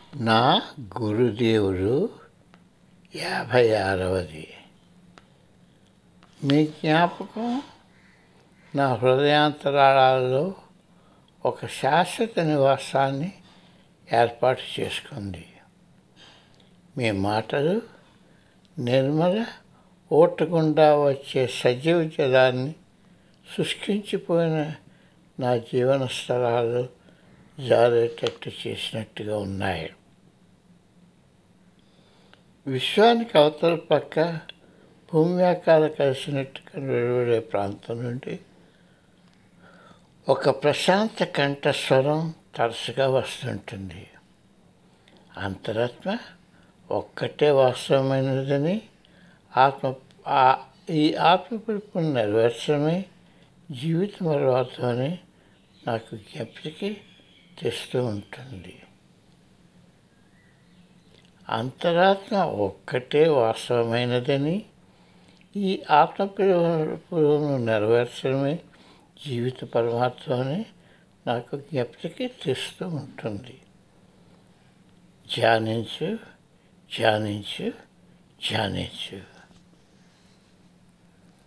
నా గురుదేవుడు యాభై ఆరవది మీ జ్ఞాపకం నా హృదయాంతరాళాల్లో ఒక శాశ్వత నివాసాన్ని ఏర్పాటు చేసుకుంది మీ మాటలు నిర్మల ఓటగుండా వచ్చే సజీవ జలాన్ని శుష్కించిపోయిన నా జీవన స్థలాలు జారేటట్టు చేసినట్టుగా ఉన్నాయి విశ్వానికి అవతల పక్క భూమి ఆకాలు కలిసినట్టుగా వెలువడే ప్రాంతం నుండి ఒక ప్రశాంత కంఠస్వరం తరచుగా వస్తుంటుంది అంతరాత్మ ఒక్కటే వాస్తవమైనదని ఆత్మ ఆ- ఈ ఆత్మ పిలుపుని నెరవేర్చడమే జీవితం అలవాటుని నాకు జ్ఞప్తికి తెస్తూ ఉంటుంది అంతరాత్మ ఒక్కటే వాస్తవమైనదని ఈ ఆత్మ పిలుపును నెరవేర్చడమే జీవిత పరమాత్మని నాకు జ్ఞప్తికి తెస్తూ ఉంటుంది ధ్యానించు ధ్యానించు ధ్యానించు